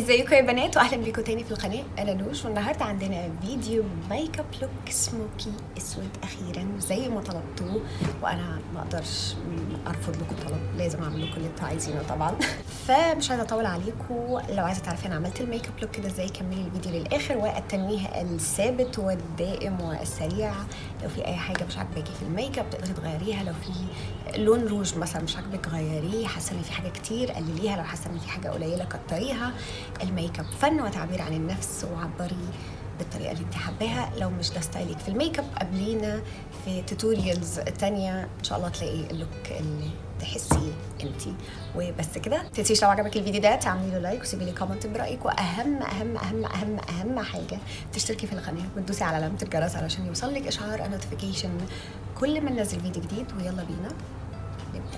ازيكم يا بنات واهلا بيكم تاني في القناه انا نوش والنهارده عندنا فيديو ميك اب لوك سموكي اسود اخيرا زي ما طلبتوه وانا ما اقدرش ارفض لكم طلب لازم اعمل لكم اللي انتوا عايزينه طبعا فمش عايزه اطول عليكم لو عايزه تعرفي انا عملت الميك اب لوك كده ازاي كملي الفيديو للاخر والتنويه الثابت والدائم والسريع لو في اي حاجه مش عاجباكي في الميك اب تقدري تغيريها لو في لون روج مثلا مش عاجبك غيريه حاسه ان في حاجه كتير قلليها لو حاسه ان في حاجه قليله كتريها الميك اب فن وتعبير عن النفس وعبري بالطريقه اللي انت حباها لو مش ده ستايلك في الميك اب قابلينا في توتوريالز تانية ان شاء الله تلاقي اللوك اللي تحسيه انت وبس كده تنسيش لو عجبك الفيديو ده تعملي له لايك وسيبي لي كومنت برايك واهم اهم اهم اهم اهم حاجه تشتركي في القناه وتدوسي على علامه الجرس علشان يوصل لك اشعار نوتيفيكيشن كل ما ننزل فيديو جديد ويلا بينا نبدا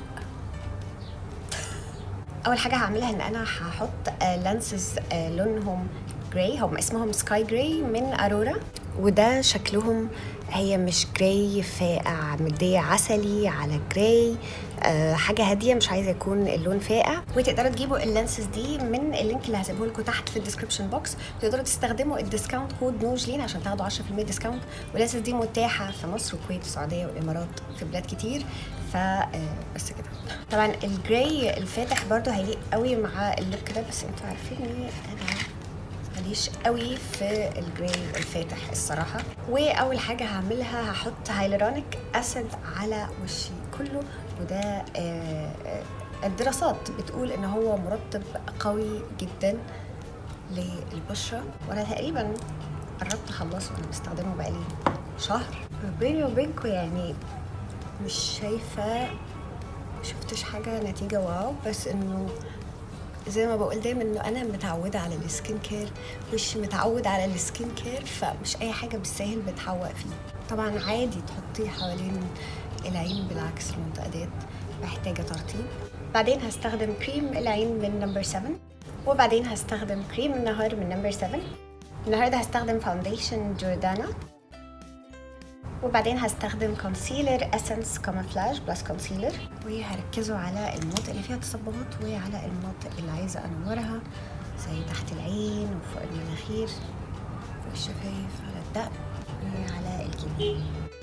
اول حاجه هعملها ان انا هحط لانسز لونهم جراي هم اسمهم سكاي جراي من ارورا وده شكلهم هي مش جراي فاقع مدية عسلي على جراي أه حاجه هاديه مش عايزه يكون اللون فاقع وتقدروا تجيبوا اللانسز دي من اللينك اللي هسيبه لكم تحت في الديسكربشن بوكس تقدروا تستخدموا الديسكاونت كود نوجلين عشان تاخدوا 10% ديسكاونت واللانسز دي متاحه في مصر والكويت والسعوديه والامارات في بلاد كتير ف بس كده طبعا الجراي الفاتح برضو هيليق قوي مع اللوك ده بس انتوا عارفين انا ماليش قوي في الجراي الفاتح الصراحة وأول حاجة هعملها هحط هايلورونيك أسيد على وشي كله وده الدراسات بتقول إن هو مرطب قوي جدا للبشرة وأنا تقريبا قربت أخلصه أنا بستخدمه بقالي شهر بيني وبينكم يعني مش شايفة شفتش حاجة نتيجة واو بس إنه زي ما بقول دايما انه انا متعوده على السكين كير مش متعود على السكين كير فمش اي حاجه بالساهل بتحوق فيه طبعا عادي تحطيه حوالين العين بالعكس المنطقه ديت محتاجه ترطيب بعدين هستخدم كريم العين من نمبر 7 وبعدين هستخدم كريم النهار من نمبر 7 النهارده هستخدم فاونديشن جوردانا وبعدين هستخدم كونسيلر اسنس كامافلاج بلس كونسيلر وهركزوا على المناطق اللي فيها تصبغات وعلى المناطق اللي عايزه انورها زي تحت العين وفوق المناخير فوق الشفايف على الدقن وعلى الجبين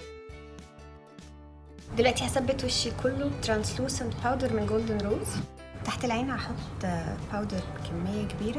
دلوقتي هثبت وشي كله ترانسلوسنت باودر من جولدن روز تحت العين هحط باودر كميه كبيره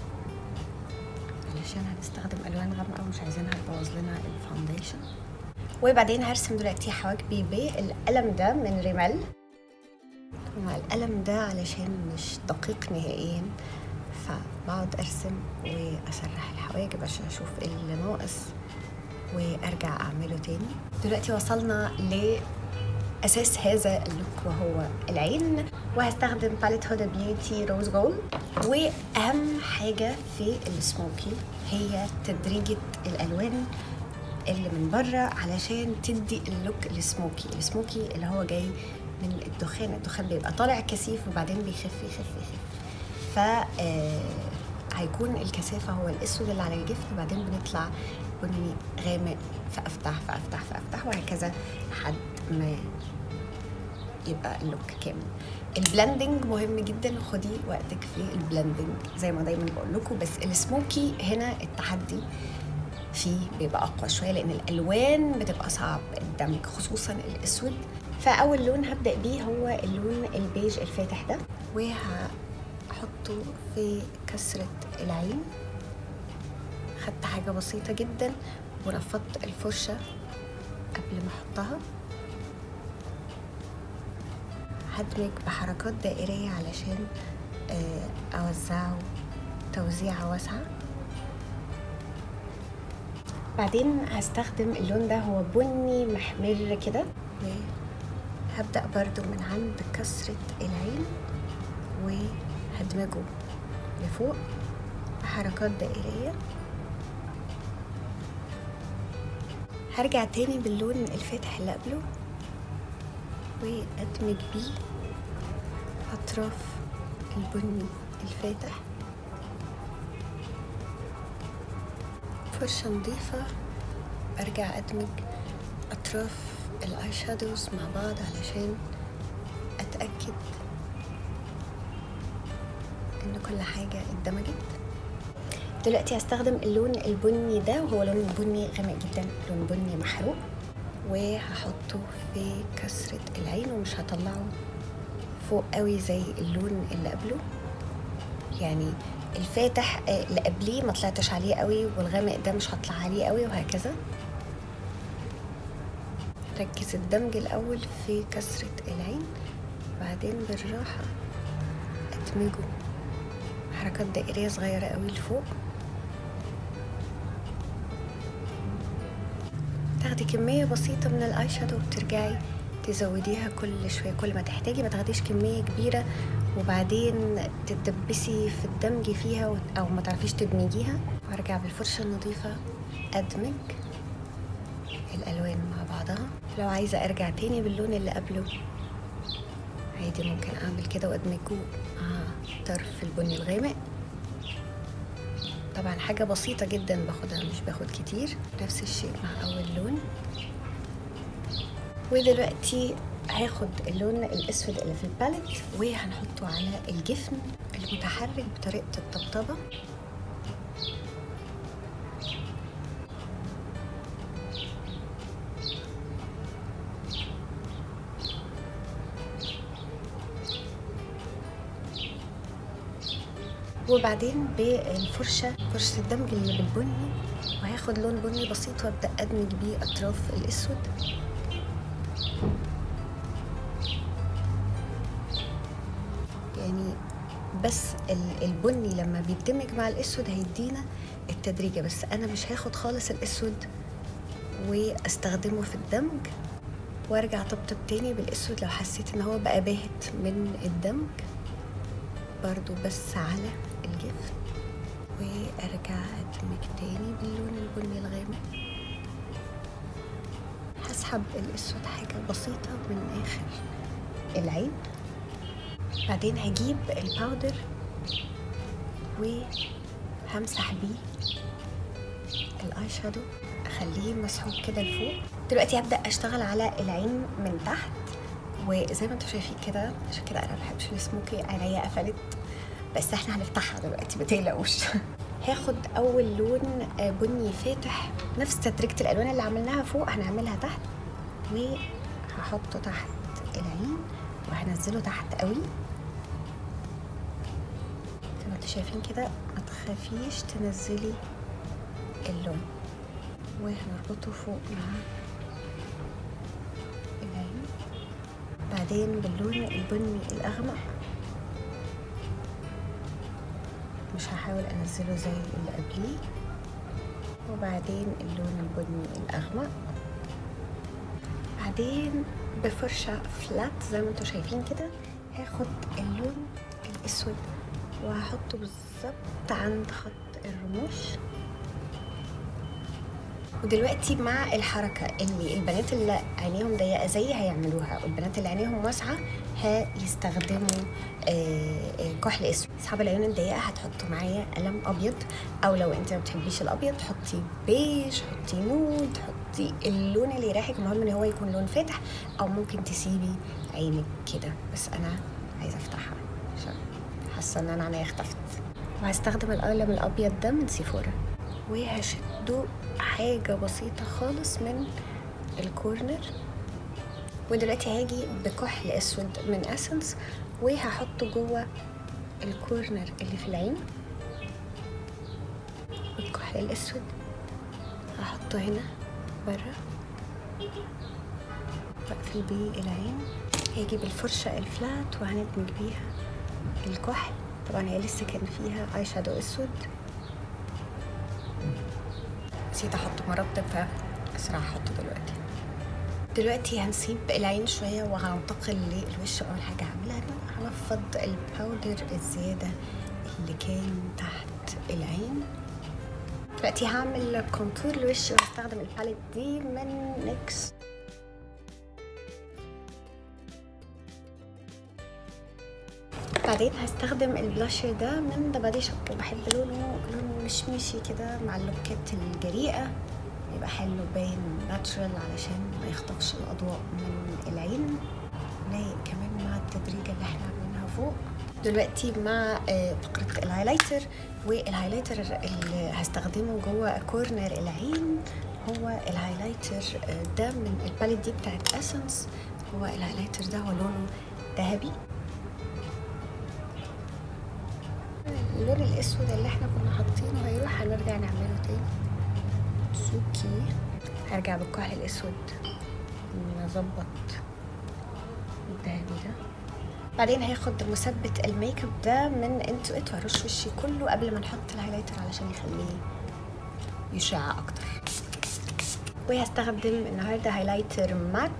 علشان هنستخدم الوان غامقه ومش عايزينها تبوظ لنا الفاونديشن وبعدين هرسم دلوقتي حواجبي بالقلم ده من ريمال مع القلم ده علشان مش دقيق نهائيا فبقعد ارسم واسرح الحواجب عشان اشوف ايه اللي ناقص وارجع اعمله تاني دلوقتي وصلنا لاساس هذا اللوك وهو العين وهستخدم باليت هودا بيوتي روز جولد واهم حاجه في السموكي هي تدريجه الالوان اللي من بره علشان تدي اللوك السموكي السموكي اللي هو جاي من الدخان الدخان بيبقى طالع كثيف وبعدين بيخف يخف يخف ف هيكون الكثافة هو الأسود اللي على الجفت وبعدين بنطلع بني غامق فأفتح فأفتح فأفتح وهكذا لحد ما يبقى اللوك كامل البلندنج مهم جدا خدي وقتك في البلندنج زي ما دايما بقول لكم بس السموكي هنا التحدي فيه بيبقى اقوى شويه لان الالوان بتبقى صعب الدمج خصوصا الاسود فاول لون هبدا بيه هو اللون البيج الفاتح ده وهحطه في كسره العين خدت حاجه بسيطه جدا ونفضت الفرشه قبل ما احطها هدمج بحركات دائريه علشان اوزعه توزيعه واسعه بعدين هستخدم اللون ده هو بني محمر كده هبدأ برضو من عند كسرة العين وهدمجه لفوق بحركات دائرية هرجع تاني باللون الفاتح اللي قبله وأدمج بيه أطراف البني الفاتح فرشة نظيفة برجع أدمج أطراف الآي شادوز مع بعض علشان أتأكد إن كل حاجة اندمجت دلوقتي هستخدم اللون البني ده وهو لون بني غامق جدا لون بني محروق وهحطه في كسرة العين ومش هطلعه فوق قوي زي اللون اللي قبله يعني الفاتح آه، اللي قبليه ما طلعتش عليه قوي والغامق ده مش هطلع عليه قوي وهكذا ركز الدمج الاول في كسرة العين بعدين بالراحة ادمجه حركات دائرية صغيرة قوي لفوق تاخدي كمية بسيطة من الاي شادو وبترجعي تزوديها كل شوية كل ما تحتاجي ما تاخديش كمية كبيرة وبعدين تتدبسي في الدمج فيها وت- او ما تعرفيش تدمجيها وارجع بالفرشة النظيفة ادمج الالوان مع بعضها لو عايزة ارجع تاني باللون اللي قبله عادي ممكن اعمل كده وادمجه مع طرف البني الغامق طبعا حاجة بسيطة جدا باخدها مش باخد كتير نفس الشيء مع أول لون ودلوقتي هاخد اللون الأسود اللي في الباليت وهنحطه على الجفن المتحرك بطريقة الطبطبة وبعدين بالفرشة فرشة الدمج اللي بالبني وهاخد لون بني بسيط وابدأ أدمج بيه أطراف الأسود يعني بس ال- البني لما بيندمج مع الأسود هيدينا التدريجة بس أنا مش هاخد خالص الأسود واستخدمه في الدمج وارجع طبطب تاني بالأسود لو حسيت ان هو بقى باهت من الدمج برضو بس على الجفن وارجع ادمج تاني باللون البني الغامق هسحب الاسود حاجة بسيطة من اخر العين بعدين هجيب الباودر وهمسح بيه الاي شادو اخليه مسحوب كده لفوق دلوقتي هبدا اشتغل على العين من تحت وزي ما انتم شايفين كده عشان كده انا ما بحبش السموكي عينيا قفلت بس احنا هنفتحها دلوقتي ما تقلقوش هاخد اول لون آه، بني فاتح نفس تدريجة الالوان اللي عملناها فوق هنعملها تحت وهحطه تحت العين وهنزله تحت قوي زي ما انتم شايفين كده ما تخافيش تنزلي اللون وهنربطه فوق مع العين بعدين باللون البني الأغمق مش هحاول أنزله زي اللي قبليه وبعدين اللون البني الأغمق بعدين بفرشة فلات زي ما انتوا شايفين كده هاخد اللون الأسود وهحطه بالظبط عند خط الرموش ودلوقتي مع الحركة اللي البنات اللي عينيهم ضيقة زي هيعملوها والبنات اللي عينيهم واسعة هيستخدموا آه، آه، كحل اسود اصحاب العيون الضيقة هتحطوا معايا قلم ابيض او لو انت ما بتحبيش الابيض حطي بيج حطي نود حطي اللون اللي يريحك المهم ان هو يكون لون فاتح او ممكن تسيبي عينك كده بس انا عايزة افتحها عشان حاسة ان انا عينيا اختفت وهستخدم القلم الابيض ده من سيفورا وهشده حاجة بسيطة خالص من الكورنر ودلوقتي هاجي بكحل اسود من اسنس وهحطه جوه الكورنر اللي في العين والكحل الاسود هحطه هنا برا واقفل بيه العين هاجي بالفرشة الفلات وهندمج بيها الكحل طبعا هي لسه كان فيها اي شادو اسود نسيت احط مرطب فاسرع احطه دلوقتي دلوقتي هنسيب العين شوية وهننتقل للوش أول حاجة هعملها إن أنا هنفض الباودر الزيادة اللي كان تحت العين دلوقتي هعمل كونتور الوش وهستخدم الباليت دي من نيكس بعدين هستخدم البلاشر ده من ذا بادي شوب وبحب لونه لون مشمشي كده مع اللوكات الجريئة يبقى حلو باين ناتشرال علشان ما يخطفش الأضواء من العين لايق كمان مع التدريجة اللي احنا عاملينها فوق دلوقتي مع آه، فقرة الهايلايتر والهايلايتر اللي هستخدمه جوه كورنر العين هو الهايلايتر آه، ده من الباليت دي بتاعت اسنس هو الهايلايتر ده هو لونه ذهبي اللون الاسود اللي احنا كنا حاطينه هيروح هنرجع نعمله تاني سوكي هرجع بالكحل الاسود نظبط الذهبي ده بعدين هاخد مثبت الميك اب ده من انتو ات وارش وشي كله قبل ما نحط الهايلايتر علشان يخليه يشع اكتر وهستخدم النهارده هايلايتر ماك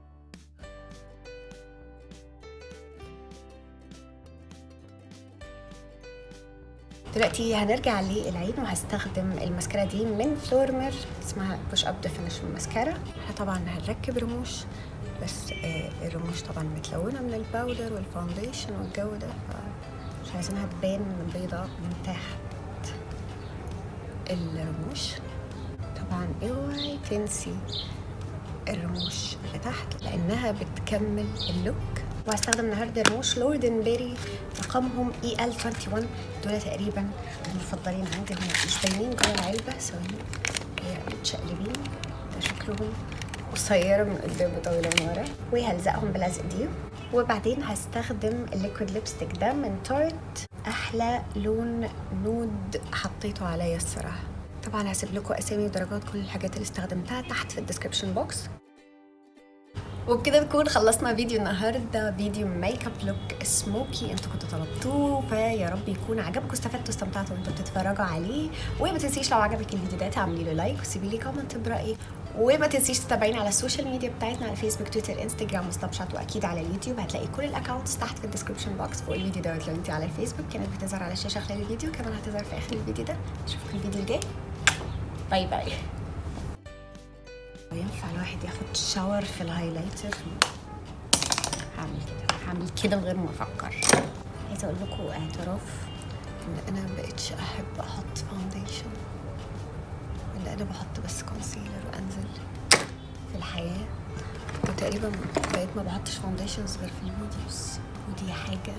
دلوقتي هنرجع للعين وهستخدم الماسكارا دي من فلورمر اسمها بوش اب ديفينيشن ماسكارا احنا طبعا هنركب رموش بس آه، الرموش طبعا متلونه من الباودر والفاونديشن والجو ده مش عايزينها تبان بيضة من تحت الرموش طبعا اوعي تنسي الرموش اللي تحت لانها بتكمل اللوك وهستخدم النهارده رموش لوردن بيري رقمهم اي ال 21 دول تقريبا المفضلين عندي هم مش باينين جوه العلبه ثواني هي متشقلبين ده شكلهم قصيرة من قدام وطويلة من ورا وهلزقهم بلزق دي وبعدين هستخدم الليكويد ليبستيك ده من تارت احلى لون نود حطيته عليا الصراحة طبعا هسيب لكم اسامي ودرجات كل الحاجات اللي استخدمتها تحت في الديسكربشن بوكس وبكده نكون خلصنا فيديو النهارده فيديو ميك اب لوك سموكي انتوا كنتوا طلبتوه فيا رب يكون عجبكم استفدتوا واستمتعتوا وانتوا بتتفرجوا عليه وما تنسيش لو عجبك الفيديو ده تعملي له لايك وسيبي لي كومنت برايك وما تنسيش تتابعينا على السوشيال ميديا بتاعتنا على فيسبوك تويتر انستجرام وسناب شات واكيد على اليوتيوب هتلاقي كل الاكونتس تحت في الديسكربشن بوكس فوق الفيديو دوت لو انت على الفيسبوك كانت بتظهر على الشاشه خلال الفيديو كمان هتظهر في اخر الفيديو ده اشوفكم الفيديو الجاي باي باي ينفع الواحد ياخد شاور في الهايلايتر هعمل كده هعمل كده من غير ما افكر عايزه اقول لكم اعتراف ان انا مبقتش احب احط فاونديشن اللي انا بحط بس كونسيلر وانزل في الحياه وتقريبا بقيت ما بحطش فاونديشنز غير في الفيديوز ودي حاجه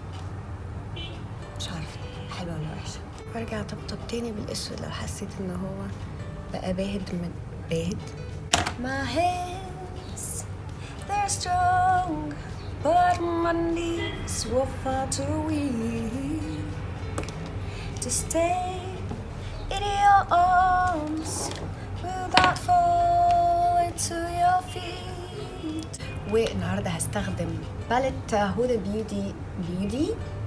مش عارفه حلوه ولا وحشه وارجع طبطب تاني بالاسود لو حسيت ان هو بقى باهت من باهت My hands, they're strong, but my knees were far too weak to stay in your arms without falling to your feet. والنهارده هستخدم باليت هدى بيوتي بيوتي